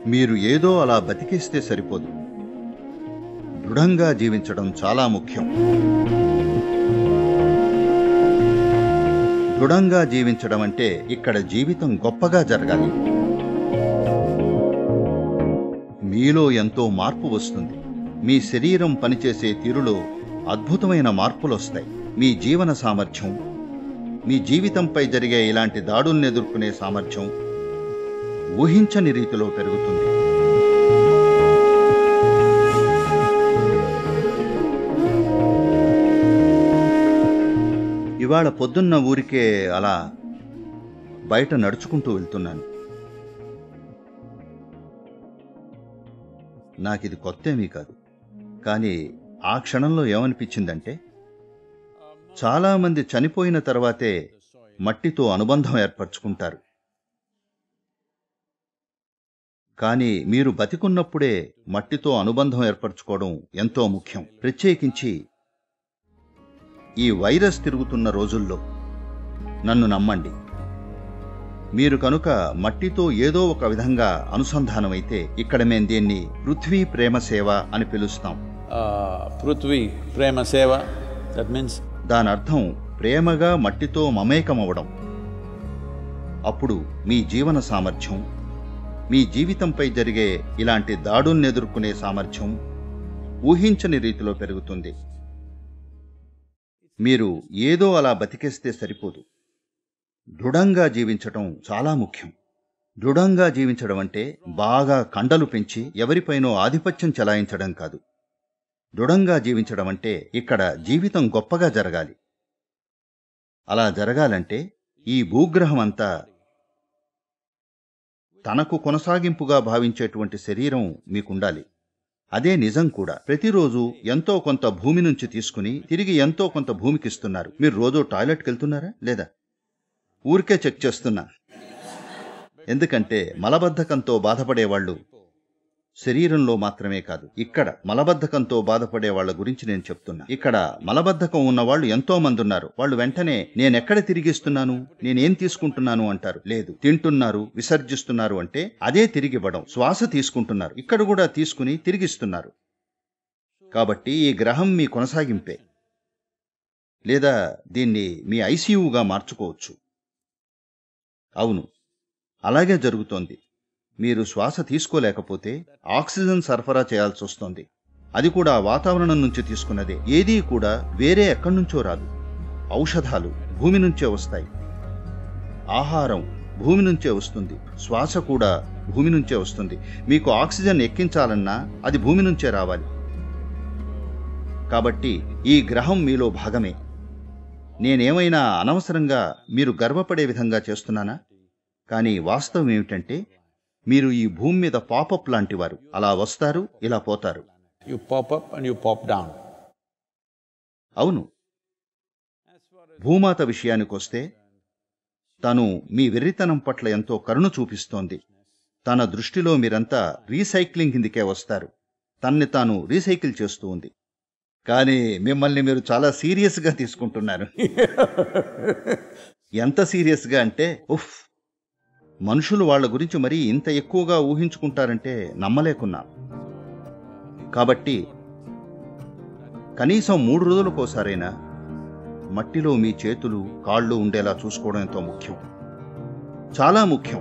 మీరు ఏదో అలా బతికేస్తే సరిపోదు దృఢంగా జీవించడం చాలా ముఖ్యం దృఢంగా జీవించడం అంటే ఇక్కడ జీవితం గొప్పగా జరగాలి మీలో ఎంతో మార్పు వస్తుంది మీ శరీరం పనిచేసే తీరులో అద్భుతమైన మార్పులు వస్తాయి మీ జీవన సామర్థ్యం మీ జీవితంపై జరిగే ఇలాంటి దాడుల్ని ఎదుర్కొనే సామర్థ్యం ఊహించని రీతిలో పెరుగుతుంది ఇవాళ పొద్దున్న ఊరికే అలా బయట నడుచుకుంటూ వెళ్తున్నాను నాకిది కొత్తేమీ కాదు కానీ ఆ క్షణంలో ఏమనిపించిందంటే చాలామంది చనిపోయిన తర్వాతే మట్టితో అనుబంధం ఏర్పరచుకుంటారు కానీ మీరు బతికున్నప్పుడే మట్టితో అనుబంధం ఏర్పరచుకోవడం ఎంతో ముఖ్యం ప్రత్యేకించి ఈ వైరస్ తిరుగుతున్న రోజుల్లో నన్ను నమ్మండి మీరు కనుక మట్టితో ఏదో ఒక విధంగా అనుసంధానమైతే ఇక్కడ మేం దీన్ని పృథ్వీ ప్రేమ సేవ అని పిలుస్తాం Uh, Prithvi Prema Seva, that means దాని అర్థం ప్రేమగా మట్టితో మమేకమవడం అప్పుడు మీ జీవన సామర్థ్యం మీ జీవితంపై జరిగే ఇలాంటి దాడుల్ని ఎదుర్కొనే సామర్థ్యం ఊహించని రీతిలో పెరుగుతుంది మీరు ఏదో అలా బతికేస్తే సరిపోదు దృఢంగా జీవించటం చాలా ముఖ్యం దృఢంగా జీవించడం అంటే బాగా కండలు పెంచి ఎవరిపైనో ఆధిపత్యం చెలాయించడం కాదు దృఢంగా జీవించడం అంటే ఇక్కడ జీవితం గొప్పగా జరగాలి అలా జరగాలంటే ఈ భూగ్రహం అంతా తనకు కొనసాగింపుగా భావించేటువంటి శరీరం మీకుండాలి అదే నిజం కూడా ప్రతిరోజు ఎంతో కొంత భూమి నుంచి తీసుకుని తిరిగి ఎంతో కొంత భూమికి ఇస్తున్నారు మీరు రోజు టాయిలెట్కి వెళ్తున్నారా లేదా ఊరికే చెక్ చేస్తున్నా ఎందుకంటే మలబద్ధకంతో బాధపడేవాళ్ళు శరీరంలో మాత్రమే కాదు ఇక్కడ మలబద్ధకంతో బాధపడే వాళ్ళ గురించి నేను చెప్తున్నా ఇక్కడ మలబద్ధకం ఉన్న వాళ్ళు ఎంతో మంది ఉన్నారు వాళ్ళు వెంటనే నేనెక్కడ తిరిగిస్తున్నాను నేనేం తీసుకుంటున్నాను అంటారు లేదు తింటున్నారు విసర్జిస్తున్నారు అంటే అదే తిరిగివ్వడం శ్వాస తీసుకుంటున్నారు ఇక్కడ కూడా తీసుకుని తిరిగిస్తున్నారు కాబట్టి ఈ గ్రహం మీ కొనసాగింపే లేదా దీన్ని మీ ఐసీయూగా మార్చుకోవచ్చు అవును అలాగే జరుగుతోంది మీరు శ్వాస తీసుకోలేకపోతే ఆక్సిజన్ సరఫరా చేయాల్సి వస్తుంది అది కూడా వాతావరణం నుంచి తీసుకున్నదే ఏదీ కూడా వేరే ఎక్కడి నుంచో రాదు ఔషధాలు భూమి నుంచే వస్తాయి ఆహారం భూమి నుంచే వస్తుంది శ్వాస కూడా భూమి నుంచే వస్తుంది మీకు ఆక్సిజన్ ఎక్కించాలన్నా అది భూమి నుంచే రావాలి కాబట్టి ఈ గ్రహం మీలో భాగమే నేనేమైనా అనవసరంగా మీరు గర్వపడే విధంగా చేస్తున్నానా కానీ వాస్తవం ఏమిటంటే మీరు ఈ భూమి మీద పాపప్ లాంటివారు అలా వస్తారు ఇలా పోతారు you pop up and you pop down. అవును భూమాత విషయానికొస్తే తను మీ వెర్రితనం పట్ల ఎంతో కరుణ చూపిస్తోంది తన దృష్టిలో మీరంతా రీసైక్లింగ్ కిందికే వస్తారు తన్ని తాను రీసైకిల్ చేస్తూ ఉంది కానీ మిమ్మల్ని మీరు చాలా సీరియస్గా తీసుకుంటున్నారు ఎంత సీరియస్గా అంటే ఉఫ్ మనుషులు వాళ్ళ గురించి మరీ ఇంత ఎక్కువగా ఊహించుకుంటారంటే నమ్మలేకున్నా కాబట్టి కనీసం మూడు రోజులకోసారైనా మట్టిలో మీ చేతులు కాళ్ళు ఉండేలా చూసుకోవడం ఎంతో ముఖ్యం చాలా ముఖ్యం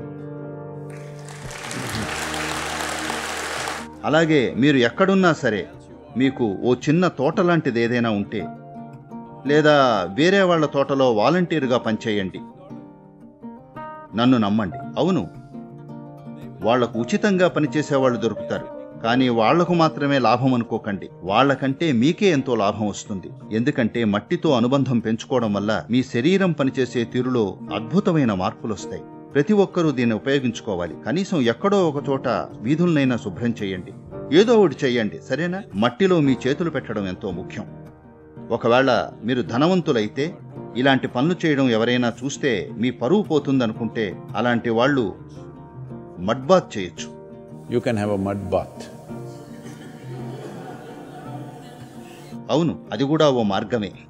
అలాగే మీరు ఎక్కడున్నా సరే మీకు ఓ చిన్న తోట లాంటిది ఏదైనా ఉంటే లేదా వేరే వాళ్ళ తోటలో వాలంటీర్గా పనిచేయండి నన్ను నమ్మండి అవును వాళ్లకు ఉచితంగా పనిచేసేవాళ్ళు దొరుకుతారు కానీ వాళ్లకు మాత్రమే లాభం అనుకోకండి వాళ్ళకంటే మీకే ఎంతో లాభం వస్తుంది ఎందుకంటే మట్టితో అనుబంధం పెంచుకోవడం వల్ల మీ శరీరం పనిచేసే తీరులో అద్భుతమైన మార్పులు వస్తాయి ప్రతి ఒక్కరూ దీన్ని ఉపయోగించుకోవాలి కనీసం ఎక్కడో ఒక చోట వీధులనైనా శుభ్రం చేయండి ఏదో ఒకటి చేయండి సరేనా మట్టిలో మీ చేతులు పెట్టడం ఎంతో ముఖ్యం ఒకవేళ మీరు ధనవంతులైతే ఇలాంటి పనులు చేయడం ఎవరైనా చూస్తే మీ పరువు పోతుందనుకుంటే అలాంటి వాళ్ళు మడ్బాత్ చేయొచ్చు You can have a mud bath. అవును అది కూడా ఓ మార్గమే